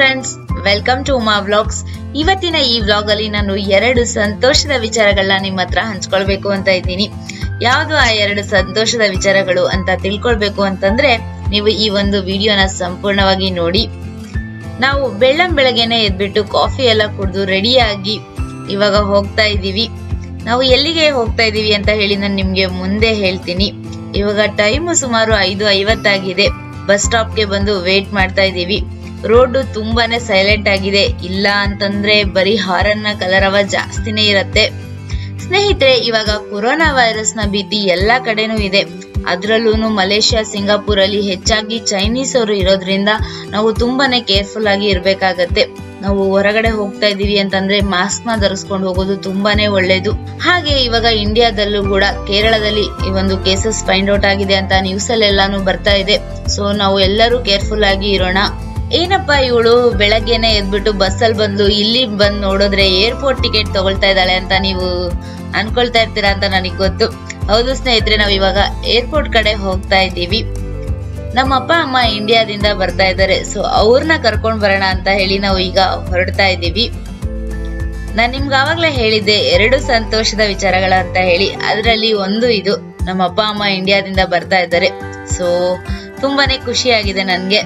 friends welcome to Uma vlogs ಇವತ್ತಿನ ಈ vlog ಅಲ್ಲಿ ನಾನು ಎರಡು ಸಂತೋಷದ ವಿಚಾರಗಳನ್ನ ನಿಮ್ಮ ಹತ್ರ ಹಂಚ್ಕೊಳ್ಬೇಕು ಅಂತ ಇದ್ದೀನಿ ಯಾವುದು ಆ ಎರಡು ಸಂತೋಷದ ವಿಚಾರಗಳು ಅಂತ ತಿಳ್ಕೊಳ್ಬೇಕು ಅಂತಂದ್ರೆ ನೀವು ಈ ಒಂದು ವಿಡಿಯೋನ ಸಂಪೂರ್ಣವಾಗಿ ನೋಡಿ ನಾವು ಬೆಳ್ಳಂ ಬೆಳಗ್ಗೆನೆ ಎದ್ಬಿಟ್ಟು ಕಾಫಿ ಎಲ್ಲ ಕುಡಿದು ರೆಡಿಯಾಗಿ ಇವಾಗ ಹೋಗ್ತಾ ಇದ್ದೀವಿ ನಾವು ಎಲ್ಲಿಗೆ ಹೋಗ್ತಾ ಇದೀವಿ ಅಂತ ಹೇಳಿ ನಾನು ನಿಮ್ಗೆ ಮುಂದೆ ಹೇಳ್ತೀನಿ ಇವಾಗ ಟೈಮ್ ಸುಮಾರು ಐದು ಐವತ್ತಾಗಿದೆ ಬಸ್ ಸ್ಟಾಪ್ಗೆ ಬಂದು ವೇಟ್ ಮಾಡ್ತಾ ಇದ್ದೀವಿ ರೋಡ್ ತುಂಬಾನೇ ಸೈಲೆಂಟ್ ಆಗಿದೆ ಇಲ್ಲ ಅಂತಂದ್ರೆ ಬರೀ ಹಾರನ್ನ ಕಲರವ ಜಾಸ್ತಿನೇ ಇರತ್ತೆ ಸ್ನೇಹಿತರೆ ಇವಾಗ ಕೊರೋನಾ ವೈರಸ್ ನ ಭೀತಿ ಎಲ್ಲಾ ಕಡೆನೂ ಇದೆ ಅದ್ರಲ್ಲೂ ಮಲೇಷ್ಯಾ ಸಿಂಗಾಪುರ್ ಅಲ್ಲಿ ಹೆಚ್ಚಾಗಿ ಚೈನೀಸ್ ಅವರು ಇರೋದ್ರಿಂದ ನಾವು ತುಂಬಾನೇ ಕೇರ್ಫುಲ್ ಆಗಿ ಇರ್ಬೇಕಾಗತ್ತೆ ನಾವು ಹೊರಗಡೆ ಹೋಗ್ತಾ ಇದೀವಿ ಅಂತಂದ್ರೆ ಮಾಸ್ಕ್ ನ ಧರಿಸ್ಕೊಂಡು ಹೋಗೋದು ತುಂಬಾನೇ ಒಳ್ಳೇದು ಹಾಗೆ ಇವಾಗ ಇಂಡಿಯಾದಲ್ಲೂ ಕೂಡ ಕೇರಳದಲ್ಲಿ ಈ ಒಂದು ಕೇಸಸ್ ಫೈಂಡ್ ಔಟ್ ಆಗಿದೆ ಅಂತ ನ್ಯೂಸ್ ಅಲ್ಲೆಲ್ಲಾನು ಬರ್ತಾ ಇದೆ ಸೊ ನಾವು ಎಲ್ಲರೂ ಕೇರ್ಫುಲ್ ಆಗಿ ಇರೋಣ ಏನಪ್ಪಾ ಇವಳು ಬೆಳಗ್ಗೆನೆ ಎದ್ಬಿಟ್ಟು ಬಸ್ಸಲ್ಲಿ ಬಂದು ಇಲ್ಲಿ ಬಂದು ನೋಡಿದ್ರೆ ಏರ್ಪೋರ್ಟ್ ಟಿಕೆಟ್ ತಗೊಳ್ತಾ ಇದ್ದಾಳೆ ಅಂತ ನೀವು ಅನ್ಕೊಳ್ತಾ ಇರ್ತೀರಾ ಅಂತ ನನಗೆ ಗೊತ್ತು ಹೌದು ಸ್ನೇಹಿತರೆ ನಾವು ಇವಾಗ ಏರ್ಪೋರ್ಟ್ ಕಡೆ ಹೋಗ್ತಾ ಇದ್ದೀವಿ ನಮ್ಮ ಅಪ್ಪ ಅಮ್ಮ ಇಂಡಿಯಾದಿಂದ ಬರ್ತಾ ಇದ್ದಾರೆ ಸೊ ಅವ್ರನ್ನ ಕರ್ಕೊಂಡ್ ಬರೋಣ ಅಂತ ಹೇಳಿ ನಾವು ಈಗ ಹೊರಡ್ತಾ ಇದ್ದೀವಿ ನಾನ್ ನಿಮ್ಗೆ ಆವಾಗ್ಲೇ ಹೇಳಿದ್ದೆ ಎರಡು ಸಂತೋಷದ ವಿಚಾರಗಳ ಅಂತ ಹೇಳಿ ಅದರಲ್ಲಿ ಒಂದು ಇದು ನಮ್ಮ ಅಪ್ಪ ಅಮ್ಮ ಇಂಡಿಯಾದಿಂದ ಬರ್ತಾ ಇದ್ದಾರೆ ಸೊ ತುಂಬಾನೇ ಖುಷಿಯಾಗಿದೆ ನನ್ಗೆ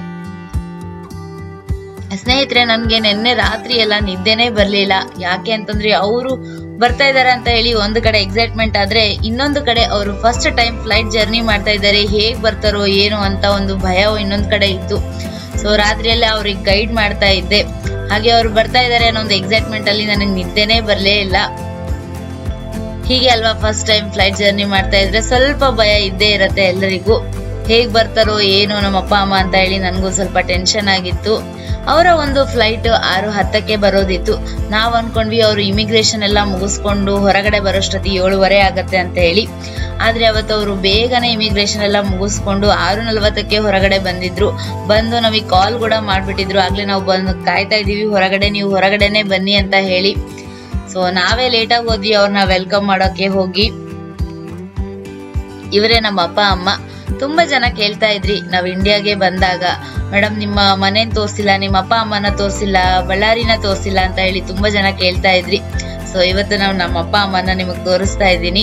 ಸ್ನೇಹಿತರೆ ನನ್ಗೆ ನಿನ್ನೆ ರಾತ್ರಿ ಎಲ್ಲ ನಿದ್ದೆನೆ ಬರ್ಲಿಲ್ಲ ಯಾಕೆ ಅಂತಂದ್ರೆ ಅವರು ಬರ್ತಾ ಇದಾರೆ ಅಂತ ಹೇಳಿ ಒಂದು ಕಡೆ ಎಕ್ಸೈಟ್ಮೆಂಟ್ ಆದ್ರೆ ಇನ್ನೊಂದು ಕಡೆ ಅವರು ಫಸ್ಟ್ ಟೈಮ್ ಫ್ಲೈಟ್ ಜರ್ನಿ ಮಾಡ್ತಾ ಇದ್ದಾರೆ ಹೇಗ್ ಬರ್ತಾರೋ ಏನು ಅಂತ ಒಂದು ಭಯ ಇನ್ನೊಂದ್ ಕಡೆ ಇತ್ತು ಸೊ ರಾತ್ರಿಯಲ್ಲೇ ಅವ್ರಿಗೆ ಗೈಡ್ ಮಾಡ್ತಾ ಇದ್ದೆ ಹಾಗೆ ಅವ್ರು ಬರ್ತಾ ಇದಾರೆ ಅನ್ನೋ ಒಂದು ಎಕ್ಸೈಟ್ಮೆಂಟ್ ಅಲ್ಲಿ ನನಗೆ ನಿದ್ದೆನೆ ಬರ್ಲೇ ಇಲ್ಲ ಹೀಗೆ ಅಲ್ವಾ ಫಸ್ಟ್ ಟೈಮ್ ಫ್ಲೈಟ್ ಜರ್ನಿ ಮಾಡ್ತಾ ಇದ್ರೆ ಸ್ವಲ್ಪ ಭಯ ಇದ್ದೇ ಇರತ್ತೆ ಎಲ್ಲರಿಗೂ ಹೇಗ್ ಬರ್ತಾರೋ ಏನು ನಮ್ಮ ಅಪ್ಪ ಅಮ್ಮ ಅಂತ ಹೇಳಿ ನನಗೂ ಸ್ವಲ್ಪ ಟೆನ್ಷನ್ ಆಗಿತ್ತು ಅವರ ಒಂದು ಫ್ಲೈಟ್ ಆರು ಹತ್ತಕ್ಕೆ ಬರೋದಿತ್ತು ನಾವ್ ಅನ್ಕೊಂಡ್ವಿ ಅವರು ಇಮಿಗ್ರೇಷನ್ ಎಲ್ಲ ಮುಗಿಸ್ಕೊಂಡು ಹೊರಗಡೆ ಬರೋಷ್ಟೊತ್ತಿ ಏಳುವರೆ ಆಗತ್ತೆ ಅಂತ ಹೇಳಿ ಆದ್ರೆ ಅವತ್ತು ಅವರು ಬೇಗನೆ ಇಮಿಗ್ರೇಷನ್ ಎಲ್ಲ ಮುಗಿಸ್ಕೊಂಡು ಆರು ನಲ್ವತ್ತಕ್ಕೆ ಹೊರಗಡೆ ಬಂದಿದ್ರು ಬಂದು ನಮಗೆ ಕಾಲ್ ಕೂಡ ಮಾಡ್ಬಿಟ್ಟಿದ್ರು ಆಗ್ಲೇ ನಾವು ಬಂದು ಕಾಯ್ತಾ ಇದೀವಿ ಹೊರಗಡೆ ನೀವು ಹೊರಗಡೆನೆ ಬನ್ನಿ ಅಂತ ಹೇಳಿ ಸೊ ನಾವೇ ಲೇಟಾಗಿ ಹೋದ್ವಿ ಅವ್ರನ್ನ ವೆಲ್ಕಮ್ ಮಾಡೋಕೆ ಹೋಗಿ ಇವರೇ ನಮ್ಮ ಅಪ್ಪ ಅಮ್ಮ ತುಂಬಾ ಜನ ಕೇಳ್ತಾ ಇದ್ರಿ ನಾವ್ ಇಂಡಿಯಾಗೆ ಬಂದಾಗ ಮೇಡಮ್ ನಿಮ್ಮ ಮನೇನ್ ತೋರ್ಸಿಲ್ಲ ನಿಮ್ಮ ಅಪ್ಪ ಅಮ್ಮನ ತೋರ್ಸಿಲ್ಲ ಬಳ್ಳಾರಿನ ತೋರ್ಸಿಲ್ಲ ಅಂತ ಹೇಳಿ ತುಂಬಾ ಜನ ಕೇಳ್ತಾ ಇದ್ರಿ ಸೊ ಇವತ್ತು ನಾವು ನಮ್ಮ ಅಪ್ಪ ಅಮ್ಮನ ನಿಮಗ್ ತೋರಿಸ್ತಾ ಇದ್ದೀನಿ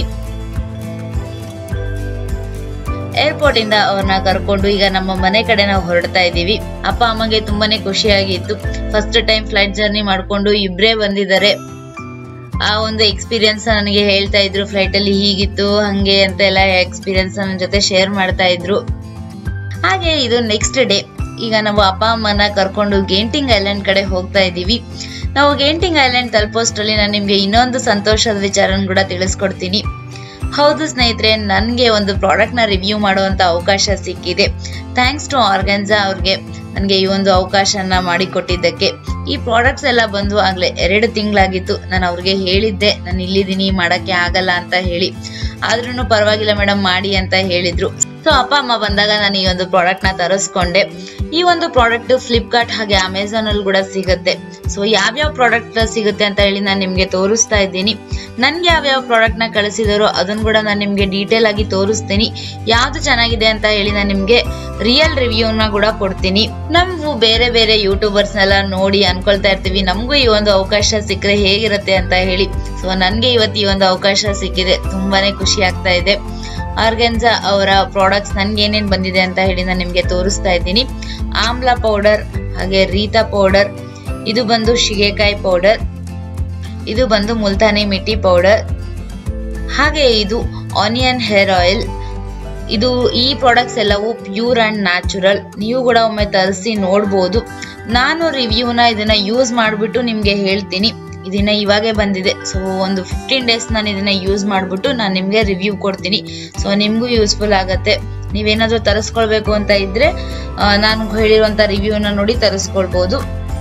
ಏರ್ಪೋರ್ಟ್ ಇಂದ ಅವ್ರನ್ನ ಕರ್ಕೊಂಡು ಈಗ ನಮ್ಮ ಮನೆ ಕಡೆ ನಾವು ಹೊರಡ್ತಾ ಇದೀವಿ ಅಪ್ಪ ಅಮ್ಮಗೆ ತುಂಬಾನೇ ಖುಷಿಯಾಗಿತ್ತು ಫಸ್ಟ್ ಟೈಮ್ ಫ್ಲೈಟ್ ಜರ್ನಿ ಮಾಡ್ಕೊಂಡು ಇಬ್ರೇ ಬಂದಿದ್ದಾರೆ ಆ ಒಂದು ಎಕ್ಸ್ಪೀರಿಯನ್ಸ್ ನನಗೆ ಹೇಳ್ತಾ ಇದ್ರು ಫ್ಲೈಟ್ ಅಲ್ಲಿ ಹೀಗಿತ್ತು ಹಂಗೆ ಅಂತ ಎಲ್ಲ ಎಕ್ಸ್ಪೀರಿಯನ್ಸ್ ನನ್ನ ಜೊತೆ ಶೇರ್ ಮಾಡ್ತಾ ಇದ್ರು ಹಾಗೆ ಇದು ನೆಕ್ಸ್ಟ್ ಡೇ ಈಗ ನಾವು ಅಪ್ಪ ಅಮ್ಮನ ಕರ್ಕೊಂಡು ಗೇಂಟಿಂಗ್ ಐಲ್ಯಾಂಡ್ ಕಡೆ ಹೋಗ್ತಾ ಇದೀವಿ ನಾವು ಗೇಂಟಿಂಗ್ ಐಲ್ಯಾಂಡ್ ತಲುಪೋಷ್ಟರಲ್ಲಿ ನಾನು ನಿಮ್ಗೆ ಇನ್ನೊಂದು ಸಂತೋಷದ ವಿಚಾರನ ಕೂಡ ತಿಳಿಸ್ಕೊಡ್ತೀನಿ ಹೌದು ಸ್ನೇಹಿತರೆ ನನಗೆ ಒಂದು ಪ್ರಾಡಕ್ಟ್ ನ ರಿವ್ಯೂ ಮಾಡುವಂತ ಅವಕಾಶ ಸಿಕ್ಕಿದೆ ಥ್ಯಾಂಕ್ಸ್ ಟು ಆರ್ಗನ್ಸಾ ಅವ್ರಿಗೆ ನನಗೆ ಈ ಒಂದು ಅವಕಾಶನ ಮಾಡಿಕೊಟ್ಟಿದ್ದಕ್ಕೆ ಈ ಪ್ರಾಡಕ್ಟ್ಸ್ ಎಲ್ಲ ಬಂದು ಆಗ್ಲೇ ಎರಡು ತಿಂಗಳಾಗಿತ್ತು ನಾನು ಅವ್ರಿಗೆ ಹೇಳಿದ್ದೆ ನಾನು ಇಲ್ಲಿದ್ದೀನಿ ಮಾಡಕ್ಕೆ ಆಗಲ್ಲ ಅಂತ ಹೇಳಿ ಆದ್ರೂ ಪರವಾಗಿಲ್ಲ ಮೇಡಮ್ ಮಾಡಿ ಅಂತ ಹೇಳಿದ್ರು ಸೊ ಅಪ್ಪ ಅಮ್ಮ ಬಂದಾಗ ನಾನು ಈ ಒಂದು ಪ್ರಾಡಕ್ಟ್ ನ ತರಿಸ್ಕೊಂಡೆ ಈ ಒಂದು ಪ್ರಾಡಕ್ಟ್ ಫ್ಲಿಪ್ಕಾರ್ಟ್ ಹಾಗೆ ಅಮೆಝಾನ್ ಅಲ್ಲಿ ಕೂಡ ಸಿಗುತ್ತೆ ಸೊ ಯಾವ್ಯಾವ ಪ್ರಾಡಕ್ಟ್ ಸಿಗುತ್ತೆ ಅಂತ ಹೇಳಿ ನಾನು ನಿಮ್ಗೆ ತೋರಿಸ್ತಾ ಇದ್ದೀನಿ ನನ್ಗೆ ಯಾವ್ಯಾವ ಪ್ರಾಡಕ್ಟ್ ನ ಕಳಿಸಿದಾರೋ ಅದನ್ನ ಕೂಡ ನಾನು ನಿಮ್ಗೆ ಡೀಟೇಲ್ ಆಗಿ ತೋರಿಸ್ತೀನಿ ಯಾವ್ದು ಚೆನ್ನಾಗಿದೆ ಅಂತ ಹೇಳಿ ನಾನು ನಿಮ್ಗೆ ರಿಯಲ್ ರಿವ್ಯೂನ ಕೂಡ ಕೊಡ್ತೀನಿ ನಾವು ಬೇರೆ ಬೇರೆ ಯೂಟ್ಯೂಬರ್ಸ್ ನೆಲ್ಲ ನೋಡಿ ಅನ್ಕೊಳ್ತಾ ಇರ್ತೀವಿ ನಮಗೂ ಈ ಒಂದು ಅವಕಾಶ ಸಿಕ್ಕರೆ ಹೇಗಿರುತ್ತೆ ಅಂತ ಹೇಳಿ ಸೊ ನನ್ಗೆ ಇವತ್ತು ಈ ಒಂದು ಅವಕಾಶ ಸಿಕ್ಕಿದೆ ತುಂಬಾನೇ ಖುಷಿ ಆಗ್ತಾ ಇದೆ ಆರ್ಗೆನ್ಸಾ ಅವರ ಪ್ರಾಡಕ್ಟ್ಸ್ ನನ್ಗೆ ಏನೇನ್ ಬಂದಿದೆ ಅಂತ ಹೇಳಿ ನಾನು ನಿಮ್ಗೆ ತೋರಿಸ್ತಾ ಇದ್ದೀನಿ ಆಮ್ಲ ಪೌಡರ್ ಹಾಗೆ ರೀತಾ ಪೌಡರ್ ಇದು ಬಂದು ಶಿಗೆಕಾಯಿ ಪೌಡರ್ ಇದು ಬಂದು ಮುಲ್ತಾನಿ ಮಿಟ್ಟಿ ಪೌಡರ್ ಹಾಗೆ ಇದು ಆನಿಯನ್ ಹೇರ್ ಆಯಿಲ್ ಇದು ಈ ಪ್ರಾಡಕ್ಟ್ಸ್ ಎಲ್ಲವೂ ಪ್ಯೂರ್ ಅಂಡ್ ನ್ಯಾಚುರಲ್ ನೀವು ಕೂಡ ಒಮ್ಮೆ ತರಿಸಿ ನೋಡ್ಬೋದು ನಾನು ರಿವ್ಯೂನ ಇದನ್ನ ಯೂಸ್ ಮಾಡಿಬಿಟ್ಟು ನಿಮ್ಗೆ ಹೇಳ್ತೀನಿ ಇದನ್ನ ಇವಾಗೆ ಬಂದಿದೆ ಸೊ ಒಂದು ಫಿಫ್ಟೀನ್ ಡೇಸ್ ನಾನು ಇದನ್ನ ಯೂಸ್ ಮಾಡ್ಬಿಟ್ಟು ನಾನು ನಿಮ್ಗೆ ರಿವ್ಯೂ ಕೊಡ್ತೀನಿ ಸೊ ನಿಮ್ಗೂ ಯೂಸ್ಫುಲ್ ಆಗತ್ತೆ ನೀವೇನಾದ್ರೂ ತರಿಸ್ಕೊಳ್ಬೇಕು ಅಂತ ಇದ್ರೆ ನಾನು ಹೇಳಿರುವಂತ ರಿವ್ಯೂನ ನೋಡಿ ತರಿಸ್ಕೊಳ್ಬಹುದು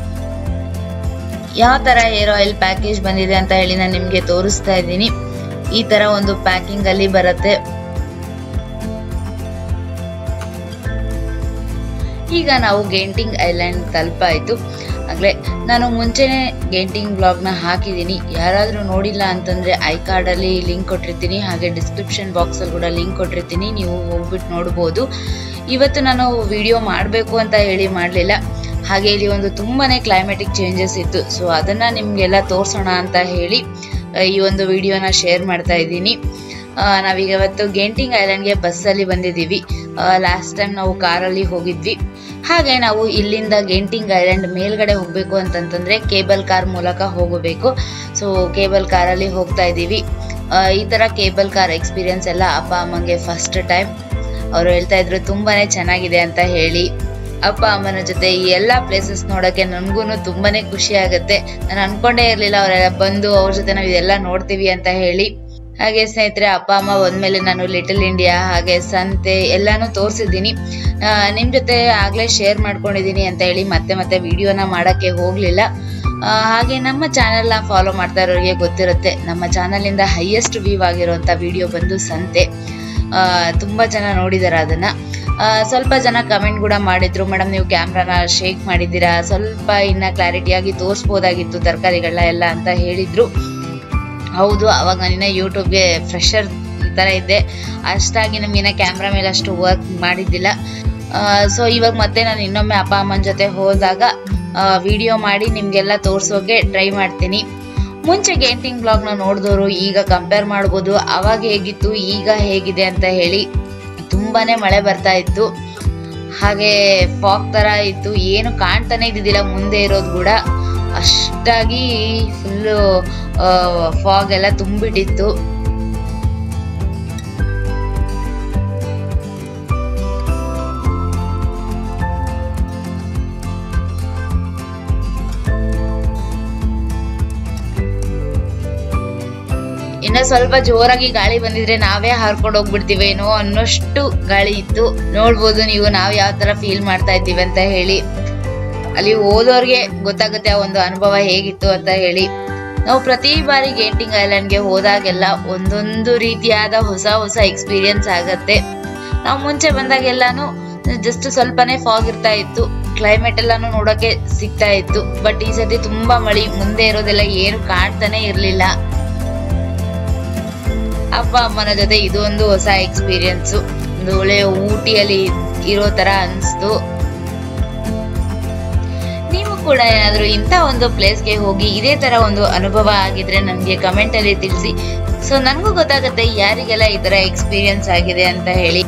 ಯಾವ ತರ ಹೇರ್ ಆಯಿಲ್ ಪ್ಯಾಕೇಜ್ ಬಂದಿದೆ ಅಂತ ಹೇಳಿ ನಾನು ನಿಮ್ಗೆ ತೋರಿಸ್ತಾ ಇದ್ದೀನಿ ಈ ತರ ಒಂದು ಪ್ಯಾಕಿಂಗ್ ಅಲ್ಲಿ ಬರುತ್ತೆ ಈಗ ನಾವು ಗೇಂಟಿಂಗ್ ಐಲ್ಯಾಂಡ್ ತಲುಪಾಯ್ತು ಆಗ್ಲೇ ನಾನು ಮುಂಚೆನೆ ಗೇಂಟಿಂಗ್ ಬ್ಲಾಗ್ ನ ಹಾಕಿದ್ದೀನಿ ಯಾರಾದ್ರೂ ನೋಡಿಲ್ಲ ಅಂತಂದ್ರೆ ಐ ಕಾರ್ಡ್ ಅಲ್ಲಿ ಲಿಂಕ್ ಕೊಟ್ಟಿರ್ತೀನಿ ಹಾಗೆ ಡಿಸ್ಕ್ರಿಪ್ಷನ್ ಬಾಕ್ಸ್ ಅಲ್ಲಿ ಕೂಡ ಲಿಂಕ್ ಕೊಟ್ಟಿರ್ತೀನಿ ನೀವು ಹೋಗ್ಬಿಟ್ಟು ನೋಡ್ಬೋದು ಇವತ್ತು ನಾನು ವಿಡಿಯೋ ಮಾಡಬೇಕು ಅಂತ ಹೇಳಿ ಮಾಡಲಿಲ್ಲ ಹಾಗೆ ಇಲ್ಲಿ ಒಂದು ತುಂಬಾನೇ ಕ್ಲೈಮೆಟಿಕ್ ಚೇಂಜಸ್ ಇತ್ತು ಸೊ ಅದನ್ನ ನಿಮ್ಗೆಲ್ಲ ತೋರ್ಸೋಣ ಅಂತ ಹೇಳಿ ಆ, ಈ ಒಂದು ವಿಡಿಯೋನ ಶೇರ್ ಮಾಡ್ತಾ ಇದ್ದೀನಿ ಆ, ನಾವೀಗ ಇವತ್ತು ಗೇಂಟಿಂಗ್ ಐಲ್ಯಾಂಡ್ಗೆ ಬಸ್ಸಲ್ಲಿ ಬಂದಿದ್ದೀವಿ ಲಾಸ್ಟ್ ಟೈಮ್ ನಾವು ಕಾರಲ್ಲಿ ಹೋಗಿದ್ವಿ ಹಾಗೆ ನಾವು ಇಲ್ಲಿಂದ ಗೇಂಟಿಂಗ್ ಐಲ್ಯಾಂಡ್ ಮೇಲ್ಗಡೆ ಹೋಗ್ಬೇಕು ಅಂತಂತಂದ್ರೆ ಕೇಬಲ್ ಕಾರ್ ಮೂಲಕ ಹೋಗಬೇಕು ಸೊ ಕೇಬಲ್ ಕಾರಲ್ಲಿ ಹೋಗ್ತಾ ಇದ್ದೀವಿ ಆ, ಈ ತರ ಕೇಬಲ್ ಕಾರ್ ಎಕ್ಸ್ಪೀರಿಯನ್ಸ್ ಎಲ್ಲ ಅಪ್ಪ ಅಮ್ಮಂಗೆ ಫಸ್ಟ್ ಟೈಮ್ ಅವರು ಹೇಳ್ತಾ ಇದ್ರು ತುಂಬಾನೇ ಚೆನ್ನಾಗಿದೆ ಅಂತ ಹೇಳಿ ಅಪ್ಪ ಅಮ್ಮನ ಜೊತೆ ಈ ಎಲ್ಲಾ ಪ್ಲೇಸಸ್ ನೋಡಕ್ಕೆ ನನ್ಗೂ ತುಂಬಾನೇ ಖುಷಿ ಆಗುತ್ತೆ ನಾನು ಅನ್ಕೊಂಡೇ ಇರ್ಲಿಲ್ಲ ಅವರೆಲ್ಲ ಬಂದು ಅವ್ರ ಜೊತೆ ನಾವು ಇದೆಲ್ಲ ನೋಡ್ತೀವಿ ಅಂತ ಹೇಳಿ ಹಾಗೆ ಸ್ನೇಹಿತರೆ ಅಪ್ಪ ಅಮ್ಮ ಬಂದ್ಮೇಲೆ ನಾನು ಲಿಟಲ್ ಇಂಡಿಯಾ ಹಾಗೆ ಸಂತೆ ಎಲ್ಲಾನು ತೋರಿಸಿದ್ದೀನಿ ನಿಮ್ ಜೊತೆ ಆಗ್ಲೇ ಶೇರ್ ಮಾಡ್ಕೊಂಡಿದೀನಿ ಅಂತ ಹೇಳಿ ಮತ್ತೆ ಮತ್ತೆ ವಿಡಿಯೋನ ಮಾಡಕ್ಕೆ ಹೋಗ್ಲಿಲ್ಲ ಆ, ಹಾಗೆ ನಮ್ಮ ಚಾನೆಲ್ ನ ಫಾಲೋ ಮಾಡ್ತಾ ಇರೋರಿಗೆ ಗೊತ್ತಿರುತ್ತೆ ನಮ್ಮ ಚಾನೆಲ್ ಇಂದ ಹೈಯೆಸ್ಟ್ ವ್ಯೂ ಆಗಿರುವಂತ ವಿಡಿಯೋ ಬಂದು ಸಂತೆ ಆ, ತುಂಬಾ ಜನ ನೋಡಿದಾರೆ ಅದನ್ನ ಆ, ಸ್ವಲ್ಪ ಜನ ಕಮೆಂಟ್ ಕೂಡ ಮಾಡಿದ್ರು ಮೇಡಮ್ ನೀವು ಕ್ಯಾಮ್ರಾನ ಶೇಕ್ ಮಾಡಿದ್ದೀರಾ ಸ್ವಲ್ಪ ಇನ್ನ ಕ್ಲಾರಿಟಿಯಾಗಿ ತೋರಿಸ್ಬೋದಾಗಿತ್ತು ತರಕಾರಿಗಳನ್ನ ಎಲ್ಲ ಅಂತ ಹೇಳಿದ್ರು ಹೌದು ಅವಾಗ ನಾನಿನ್ನ ಯೂಟ್ಯೂಬ್ಗೆ ಫ್ರೆಶರ್ ಈ ತರ ಇದ್ದೆ ಅಷ್ಟಾಗಿ ನಮ್ಗಿನ್ನ ಕ್ಯಾಮ್ರಾ ಮೇಲೆ ಅಷ್ಟು ವರ್ಕ್ ಮಾಡಿದ್ದಿಲ್ಲ ಸೊ ಇವಾಗ ಮತ್ತೆ ನಾನು ಇನ್ನೊಮ್ಮೆ ಅಪ್ಪ ಅಮ್ಮನ ಜೊತೆ ಹೋದಾಗ ವಿಡಿಯೋ ಮಾಡಿ ನಿಮ್ಗೆಲ್ಲ ತೋರ್ಸೋಕೆ ಟ್ರೈ ಮಾಡ್ತೀನಿ ಮುಂಚೆ ಗೇಂಟಿಂಗ್ ಬ್ಲಾಗ್ ನ ನೋಡಿದವರು ಈಗ ಕಂಪೇರ್ ಮಾಡ್ಬೋದು ಅವಾಗ ಹೇಗಿತ್ತು ಈಗ ಹೇಗಿದೆ ಅಂತ ಹೇಳಿ ತುಂಬಾನೇ ಮಳೆ ಬರ್ತಾ ಇತ್ತು ಹಾಗೆ ಫಾಗ್ ತರ ಇತ್ತು ಏನು ಕಾಣ್ತಾನೆ ಇದ್ದಿದ್ದಿಲ್ಲ ಮುಂದೆ ಇರೋದು ಕೂಡ ಅಷ್ಟಾಗಿ ಫುಲ್ಲು ಫಾಗ್ ಎಲ್ಲ ತುಂಬಿಟ್ಟಿತ್ತು ಇನ್ನ ಸ್ವಲ್ಪ ಜೋರಾಗಿ ಗಾಳಿ ಬಂದಿದ್ರೆ ನಾವೇ ಹಾರ್ಕೊಂಡು ಹೋಗ್ಬಿಡ್ತೀವೇನೋ ಅನ್ನೋಷ್ಟು ಗಾಳಿ ಇತ್ತು ನೋಡ್ಬೋದು ನೀವು ನಾವ್ ಯಾವ ತರ ಫೀಲ್ ಮಾಡ್ತಾ ಇದ್ದೀವಿ ಅಂತ ಹೇಳಿ ಅಲ್ಲಿ ಓದೋರ್ಗೆ ಗೊತ್ತಾಗುತ್ತೆ ಆ ಒಂದು ಅನುಭವ ಹೇಗಿತ್ತು ಅಂತ ಹೇಳಿ ನಾವು ಪ್ರತಿ ಬಾರಿ ಗೇಟಿಂಗ್ ಐಲ್ಯಾಂಡ್ಗೆ ಹೋದಾಗೆಲ್ಲ ಒಂದೊಂದು ರೀತಿಯಾದ ಹೊಸ ಹೊಸ ಎಕ್ಸ್ಪೀರಿಯನ್ಸ್ ಆಗತ್ತೆ ನಾವು ಮುಂಚೆ ಬಂದಾಗೆಲ್ಲಾನು ಜಸ್ಟ್ ಸ್ವಲ್ಪನೇ ಫಾಗ್ ಇರ್ತಾ ಇತ್ತು ಕ್ಲೈಮೇಟ್ ಎಲ್ಲಾನು ನೋಡಕ್ಕೆ ಸಿಗ್ತಾ ಇತ್ತು ಬಟ್ ಈ ಸತಿ ತುಂಬಾ ಮಳಿ ಮುಂದೆ ಇರೋದೆಲ್ಲ ಏನು ಕಾಣ್ತಾನೆ ಇರ್ಲಿಲ್ಲ ಅಪ್ಪ ಅಮ್ಮನ ಜೊತೆ ಇದು ಒಂದು ಹೊಸ ಎಕ್ಸ್ಪೀರಿಯನ್ಸ್ ಒಂದು ಒಳ್ಳೆ ಊಟಿಯಲ್ಲಿ ಇರೋ ತರ ಅನ್ಸ್ತು ನೀವು ಕೂಡ ಏನಾದ್ರೂ ಇಂಥ ಒಂದು ಪ್ಲೇಸ್ಗೆ ಹೋಗಿ ಇದೇ ತರ ಒಂದು ಅನುಭವ ಆಗಿದ್ರೆ ನನ್ಗೆ ಕಮೆಂಟ್ ಅಲ್ಲಿ ತಿಳಿಸಿ ಸೊ ನನ್ಗೂ ಗೊತ್ತಾಗುತ್ತೆ ಯಾರಿಗೆಲ್ಲ ಈ ತರ ಎಕ್ಸ್ಪೀರಿಯನ್ಸ್ ಆಗಿದೆ ಅಂತ ಹೇಳಿ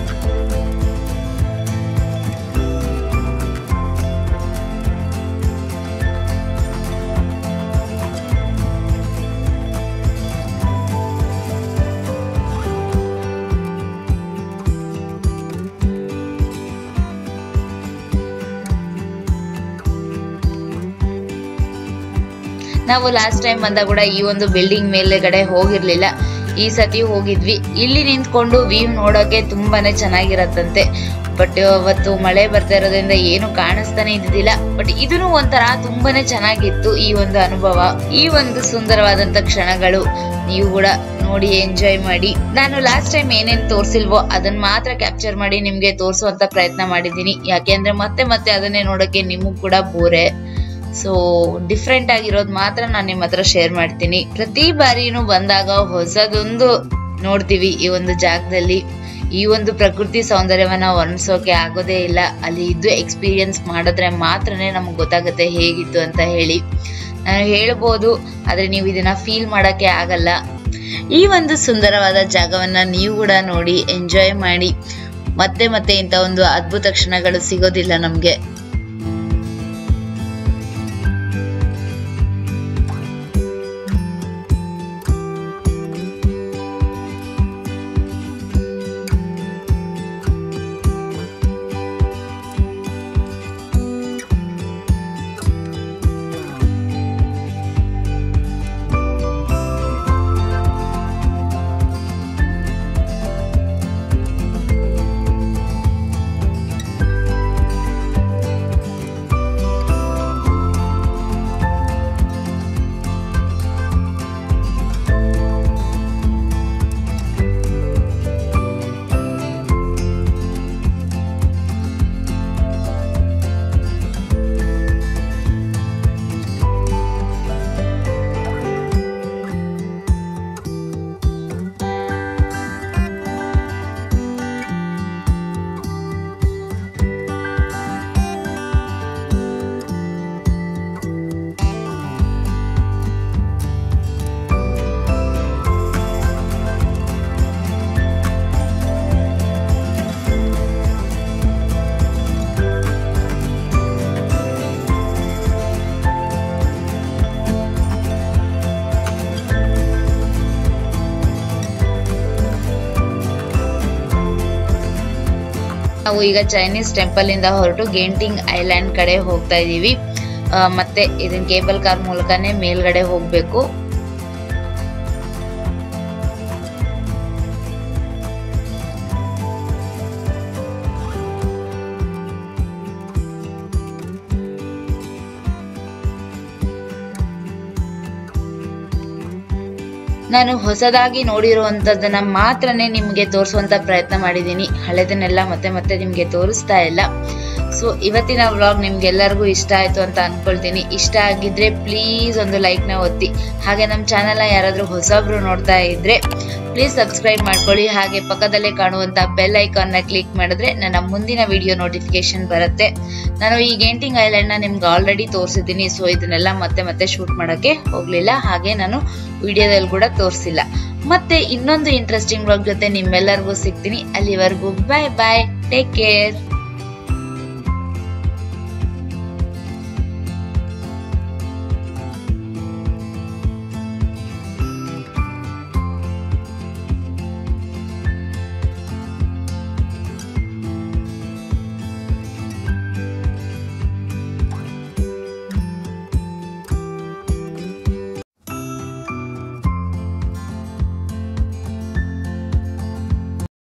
ನಾವು ಲಾಸ್ಟ್ ಟೈಮ್ ಬಂದಾಗ ಕೂಡ ಈ ಒಂದು ಬಿಲ್ಡಿಂಗ್ ಮೇಲೆಗಡೆ ಹೋಗಿರ್ಲಿಲ್ಲ ಈ ಸತಿ ಹೋಗಿದ್ವಿ ಇಲ್ಲಿ ನಿಂತ್ಕೊಂಡು ವ್ಯೂ ನೋಡೋಕೆ ತುಂಬಾನೇ ಚೆನ್ನಾಗಿರತ್ತಂತೆ ಬಟ್ ಅವತ್ತು ಮಳೆ ಬರ್ತಾ ಇರೋದ್ರಿಂದ ಏನು ಕಾಣಿಸ್ತಾನೆ ಇದ್ದಿದ್ದಿಲ್ಲ ಬಟ್ ಇದನ್ನು ಒಂಥರ ತುಂಬಾನೇ ಚೆನ್ನಾಗಿತ್ತು ಈ ಒಂದು ಅನುಭವ ಈ ಒಂದು ಸುಂದರವಾದಂತ ಕ್ಷಣಗಳು ನೀವು ಕೂಡ ನೋಡಿ ಎಂಜಾಯ್ ಮಾಡಿ ನಾನು ಲಾಸ್ಟ್ ಟೈಮ್ ಏನೇನ್ ತೋರ್ಸಿಲ್ವೋ ಅದನ್ನ ಮಾತ್ರ ಕ್ಯಾಪ್ಚರ್ ಮಾಡಿ ನಿಮ್ಗೆ ತೋರಿಸುವಂತ ಪ್ರಯತ್ನ ಮಾಡಿದ್ದೀನಿ ಯಾಕೆಂದ್ರೆ ಮತ್ತೆ ಮತ್ತೆ ಅದನ್ನೇ ನೋಡಕ್ಕೆ ನಿಮಗ್ ಕೂಡ ಬೋರೆ ಸೊ ಡಿಫ್ರೆಂಟ್ ಆಗಿರೋದು ಮಾತ್ರ ನಾನು ನಿಮ್ಮ ಹತ್ರ ಶೇರ್ ಮಾಡ್ತೀನಿ ಪ್ರತಿ ಬಾರಿನೂ ಬಂದಾಗ ಹೊಸದೊಂದು ನೋಡ್ತೀವಿ ಈ ಒಂದು ಜಾಗದಲ್ಲಿ ಈ ಒಂದು ಪ್ರಕೃತಿ ಸೌಂದರ್ಯವನ್ನ ವರ್ಣಿಸೋಕೆ ಆಗೋದೇ ಇಲ್ಲ ಅಲ್ಲಿ ಇದ್ದು ಎಕ್ಸ್ಪೀರಿಯನ್ಸ್ ಮಾಡಿದ್ರೆ ಮಾತ್ರನೇ ನಮ್ಗೆ ಗೊತ್ತಾಗುತ್ತೆ ಹೇಗಿತ್ತು ಅಂತ ಹೇಳಿ ನಾನು ಹೇಳ್ಬೋದು ಆದ್ರೆ ನೀವು ಇದನ್ನ ಫೀಲ್ ಮಾಡಕ್ಕೆ ಆಗಲ್ಲ ಈ ಒಂದು ಸುಂದರವಾದ ಜಾಗವನ್ನ ನೀವು ಕೂಡ ನೋಡಿ ಎಂಜಾಯ್ ಮಾಡಿ ಮತ್ತೆ ಮತ್ತೆ ಇಂಥ ಒಂದು ಅದ್ಭುತ ಕ್ಷಣಗಳು ಸಿಗೋದಿಲ್ಲ ನಮ್ಗೆ ನಾವು ಈಗ ಚೈನೀಸ್ ಟೆಂಪಲ್ ಇಂದ ಹೊರಟು ಗೇಂಟಿಂಗ್ ಐಲ್ಯಾಂಡ್ ಕಡೆ ಹೋಗ್ತಾ ಇದೀವಿ ಆ, ಮತ್ತೆ ಇದನ್ ಕೇಬಲ್ ಕಾರ್ ಮೂಲಕನೇ ಮೇಲ್ಗಡೆ ಹೋಗ್ಬೇಕು ನಾನು ಹೊಸದಾಗಿ ನೋಡಿರುವಂತದ್ದನ್ನ ಮಾತ್ರನೇ ನಿಮ್ಗೆ ತೋರಿಸುವಂತ ಪ್ರಯತ್ನ ಮಾಡಿದ್ದೀನಿ ಹಳೆದನ್ನೆಲ್ಲ ಮತ್ತೆ ಮತ್ತೆ ನಿಮ್ಗೆ ತೋರಿಸ್ತಾ ಇಲ್ಲ ಸೊ ಇವತ್ತಿನ ವ್ಲಾಗ್ ನಿಮ್ಗೆಲ್ಲರಿಗೂ ಇಷ್ಟ ಆಯ್ತು ಅಂತ ಅನ್ಕೊಳ್ತೀನಿ ಇಷ್ಟ ಆಗಿದ್ರೆ ಪ್ಲೀಸ್ ಒಂದು ಲೈಕ್ ನ ಒತ್ತಿ ಹಾಗೆ ನಮ್ಮ ಚಾನೆಲ್ ಯಾರಾದ್ರೂ ಹೊಸಬ್ರು ನೋಡ್ತಾ ಇದ್ರೆ ಪ್ಲೀಸ್ ಸಬ್ಸ್ಕ್ರೈಬ್ ಮಾಡ್ಕೊಳ್ಳಿ ಹಾಗೆ ಪಕ್ಕದಲ್ಲೇ ಕಾಣುವಂತ ಬೆಲ್ ಐಕಾನ್ ನ ಕ್ಲಿಕ್ ಮಾಡಿದ್ರೆ ನನ್ನ ಮುಂದಿನ ವಿಡಿಯೋ ನೋಟಿಫಿಕೇಶನ್ ಬರುತ್ತೆ ನಾನು ಈ ಗೇಂಟಿಂಗ್ ಐಲ್ಯಾಂಡ್ ನ ನಿಮ್ಗೆ ಆಲ್ರೆಡಿ ತೋರಿಸಿದ್ದೀನಿ ಸೊ ಇದನ್ನೆಲ್ಲ ಮತ್ತೆ ಮತ್ತೆ ಶೂಟ್ ಮಾಡಕ್ಕೆ ಹೋಗ್ಲಿಲ್ಲ ಹಾಗೆ ನಾನು ವಿಡಿಯೋದಲ್ಲಿ ಕೂಡ ತೋರಿಸಿಲ್ಲ ಮತ್ತೆ ಇನ್ನೊಂದು ಇಂಟ್ರೆಸ್ಟಿಂಗ್ ಬ್ಲಾಗ್ ಜೊತೆ ನಿಮ್ಮೆಲ್ಲರಿಗೂ ಸಿಗ್ತೀನಿ ಅಲ್ಲಿವರೆಗೂ ಬಾಯ್ ಬಾಯ್ ಟೇಕ್ ಕೇರ್